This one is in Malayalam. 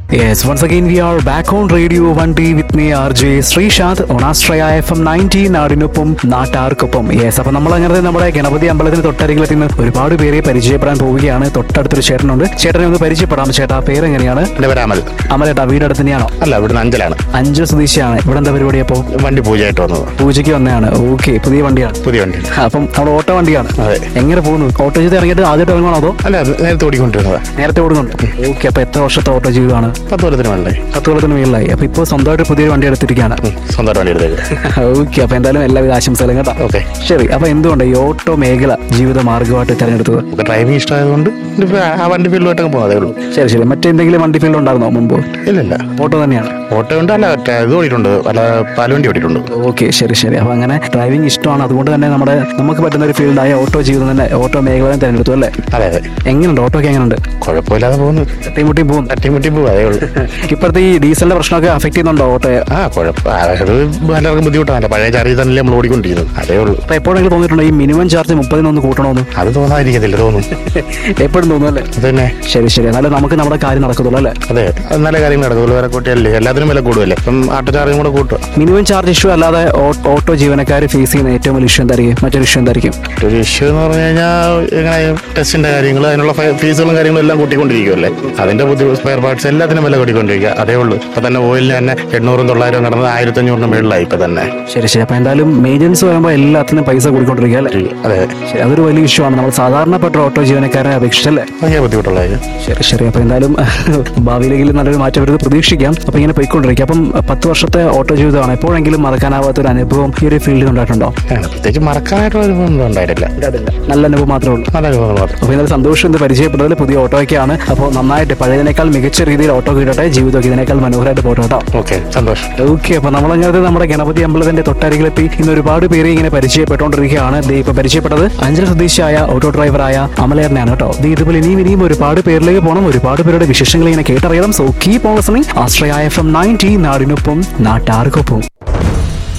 Yes, once again we are back on Radio 1D with me RJ Sreesanth on Astraya FM 19 നാടിനൊപ്പം നാട്ടാർക്കൊപ്പം യെസ് അപ്പൊ നമ്മൾ അങ്ങനെ നമ്മുടെ ഗണപതി അമ്പലത്തിന് തൊട്ടരികിലെത്തി നിന്ന് ഒരുപാട് പേരെ പരിചയപ്പെടാൻ പോവുകയാണ് തൊട്ടടുത്തൊരു ചേട്ടനുണ്ട് ചേട്ടനെ ഒന്ന് പരിചയപ്പെടാം ചേട്ടാ പേര് എങ്ങനെയാണ് എന്റെ പേര് അമൽ അമലേട്ടാ വീടടുത്ത് തന്നെയാണോ അല്ല ഇവിടുന്ന് അഞ്ചലാണ് അഞ്ച് സ്വദേശിയാണ് ഇവിടെ എന്താ പരിപാടി അപ്പോ വണ്ടി പൂജയായിട്ട് വന്നത് പൂജയ്ക്ക് വന്നതാണ് ഓക്കെ പുതിയ വണ്ടിയാണ് പുതിയ വണ്ടി അപ്പം നമ്മുടെ ഓട്ടോ വണ്ടിയാണ് അതെ. എങ്ങനെ പോകുന്നു ഓട്ടോ ചെയ്ത് ഇറങ്ങിയിട്ട് ആദ്യമായിട്ട് ഇറങ്ങണോ അതോ അല്ല അത് നേരത്തെ ഓടിക്കൊണ്ടിരുന്നതാ നേരത്തെ ഓടുന്നുണ്ട് ഓക്കെ അപ്പൊ എത്ര വർഷത്തെ ഓട്ടോ ജീവിതമാണ് പത്ത് കൊല്ലത്തിന് വേണ്ടേ പത്ത് കൊല്ലത്തിന് മേളിലായി അപ്പൊ ഇപ്പോൾ സ്വന്തമായിട്ട് പുതിയൊരു വണ്ടി എടുത്തിരിക്കുകയാണ് സ്വന്തമായിട്ട് വണ്ടി എടുത്തേക്ക് ഓക്കെ അപ്പൊ എന്തായാലും എല്ലാവിധ ആശംസകളും കേട്ടോ ഓക്കെ ശരി അപ്പൊ എന്തുകൊണ്ട് ഈ ഓട്ടോ മേഖല ജീവിത മാർഗമായിട്ട് തിരഞ്ഞെടുത്തത് നമുക്ക് ഡ്രൈവിംഗ് ഇഷ്ടമായതുകൊണ്ട് ഇപ്പൊ ആ വണ്ടി ഫീൽഡുമായിട്ടൊക്കെ പോകും അതേ ഉള്ളൂ ശരി ശരി മറ്റെന്തെങ്കിലും വണ്ടി ഫീൽഡ് ഉണ്ടായിരുന്നോ മുമ്പ് ഇല്ലില്ല ഓട്ടോ തന്നെയാണ് ഓട്ടോ ഉണ്ട് അല്ല മറ്റേ ഇത് ഓടിയിട്ടുണ്ട് അല്ല പാലുവണ്ടി ഓടിയിട്ടുണ്ട് ഓക്കെ ശരി ശരി അപ്പൊ അങ്ങനെ ഡ്രൈവിംഗ് ഇഷ്ടമാണ് അതുകൊണ്ട് തന്നെ നമ്മുടെ നമുക്ക് പറ്റുന്ന ഒരു ഫീൽഡായ ഓട്ടോ ജീവിതം തന്നെ ഓട്ടോ മേഖല തന്നെ തിരഞ്ഞെടുത്തു അല്ലേ അതെ അതെ എങ്ങനെയുണ്ട് ഓട്ടോ ഒക്കെ എങ്ങനെയുണ്ട് കുഴപ്പമില്ലാതെ പോകുന്നു തട്ടിമുട്ടി പോകുന്നു തട്ടിമുട്ടി പോകും അതേ ഉള്ളൂ ഇപ്പോഴത്തെ ഈ ഡീസലിന്റെ പ്രശ്നമൊക്കെ അഫക്ട് ചെയ്യുന്നുണ്ടോ ഓട്ടോയെ ആ കുഴപ്പം അത് എല്ലാവർക്കും ബുദ്ധിമുട്ടാണ് പഴയ ചാർജ് തന്നെ നമ്മൾ ഓടിക്കൊണ്ടിരിക്കുന്നത് അതേ ഉള്ളൂ അപ്പൊ എപ്പോഴെങ്കിലും തോന്നിയിട്ടുണ്ടോ ഈ മിനിമം ചാർജ് മുപ്പതിനൊന്ന് കൂട്ടണമെന്ന് അത് തോന്നാതിരിക്കത്തില്ല തോന്നും എപ്പോഴും തോന്നുന്നു അല്ലേ അത് തന്നെ ശരി ശരി എന്നാലും നമുക്ക് നമ്മുടെ കാര്യം നടക്കത്തുള്ളൂ അല്ലേ അതെ അത് നല്ല കാര്യങ്ങൾ നടക്കും വില കൂട്ടിയല്ലേ എല്ലാത്തിനും വില കൂടുമല്ലേ ഇപ്പം ആട്ടോ ചാർജും കൂടെ കൂട്ടുക മിനിമം ചാർജ് ഇഷ്യൂ അല്ലാതെ ഓ- ഓട്ടോ ജീവനക്കാർ ഫേസ് ചെയ്യുന്ന ഏറ്റവും വലിയ ഇഷ്യൂ എന്തായിരിക്കും മറ്റൊരു ഇഷ്യൂ എന്തായിരിക്കും ഒരു ഇഷ്യൂ എന്ന് പറഞ്ഞു കഴിഞ്ഞാൽ ഇങ്ങനെ ടെസ്റ്റിന്റെ കാര്യങ്ങൾ അതിനുള്ള ഫ- ഫീസുകളും കാര്യങ്ങളും എല്ലാം കൂട്ടിക്കൊണ്ടിരിക്കുമല്ലേ അതിന്റെ ബുദ്ധി സ്പെയർ പാർട്സ് എല്ലാത്തിനും വില കൂട്ടിക്കൊണ്ടിരിക്കുക അതേ ഉള്ളൂ ഇപ്പൊ തന്നെ ഓയിലിന് തന്നെ എണ്ണൂറും തൊള്ളായിരം കടന്നത് ആയിരത്തി അഞ്ഞൂറിന് മേളിലായി ഇപ്പൊ തന്നെ ശരി ശരി അപ്പൊ എന്തായാലും മെയിൻ്റനൻസ് വരുമ്പോൾ എല്ലാത്തിനും പൈസ കൂടിക്കൊണ്ടിരിക്കുക അല്ലേ അതെ ശരി അതൊരു വലിയ ഇഷ്യൂ ആണ് നമ്മൾ സാധാരണപ്പെട്ട ഓട്ടോ ജീവനക്കാരെ അപേക്ഷിച്ചല്ലേ ഭയങ്കര ബുദ്ധിമുട്ടുള്ള കാര്യം ശരി ശരി അപ്പൊ എന്തായാലും ഭാവിയിലെങ്കിലും നല്ലൊരു മാറ്റം വരുന്നത് പ്രതീക്ഷിക്കാം അപ്പൊ ഇങ്ങനെ പോയിക്കൊണ്ടിരിക്കുക അപ്പം പത്ത് വർഷത്തെ ഓട്ടോ ജീവിതമാണ് എപ്പോഴെങ്കിലും മറക്കാനാവാത്ത ഒരു അനുഭവം ഈ ഒരു ഫീൽഡിൽ ഉണ്ടായിട്ടുണ്ടോ അങ്ങനെ പ്രത്യേകിച്ച് മറക്കാനായിട്ടുള്ള അനുഭവം ഉണ്ടായിട്ടില്ല നല്ല അനുഭവം മാത്രമേ ഉള്ളൂ നല്ല അനുഭവങ്ങൾ മാത്രം അപ്പോൾ ഇന്നലെ സന്തോഷം എന്ന് പരിചയപ്പെട്ടതിൽ പുതിയ ഓട്ടോയൊക്കെയാണ് അപ്പോൾ നന്നായിട്ട് പഴയതിനേക്കാൾ മികച്ച രീതിയിൽ ഓട്ടോ കിട്ടട്ടെ ജീവിതമൊക്കെ ഇതിനേക്കാൾ മനോഹരമായിട്ട് പോട്ടെ കേട്ടോ ഓക്കെ സന്തോഷം ഓക്കെ അപ്പൊ നമ്മളങ്ങനത്തെ നമ്മുടെ ഗണപതി അമ്പലത്തിന്റെ തൊട്ടരികിലെത്തി ഇന്ന് ഒരുപാട് പേരെ ഇങ്ങനെ പരിചയപ്പെട്ടുകൊണ്ടിരിക്കുകയാണ് ദേ ഇപ്പൊ പരിചയപ്പെട്ടത് അഞ്ചൽ സ്വദേശിയായ ഓട്ടോ ഡ്രൈവറായ അമലേറിനാണ് കേട്ടോ ദേ ഇതുപോലെ ഇനിയും ഇനിയും ഒരുപാട് പേരിലേക്ക് പോകണം ഒരുപാട് പേരുടെ വിശേഷങ്ങൾ ഇങ്ങനെ കേട്ടറിയണം so keep on listening Ashraya F M ninety നാടിനൊപ്പം നാട്ടാർക്കൊപ്പം